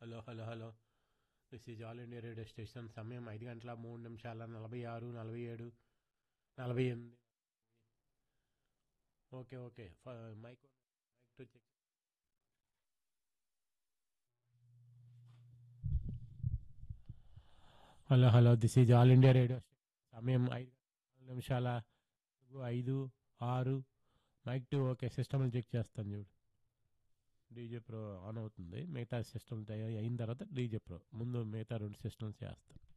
hello hello hello this is All India Radio station సమయం ఐదు గంటల మూడు నిమిషాల నలభై ఆరు నలభై ఏడు నలభై ఎనిమిది okay okay mic mic to check hello hello this is All India Radio సమయం ఐదు గంటల నాలుగు నిమిషాల నాలుగు, ఐదు ఆరు mic to okay system check చేస్తాను చూడు డీజే ప్రో ఆన్ అవుతుంది మిగతా సిస్టమ్ అయిన తర్వాత డీజే ప్రో ముందు మిగతా రెండు సిస్టమ్స్ చేస్తాను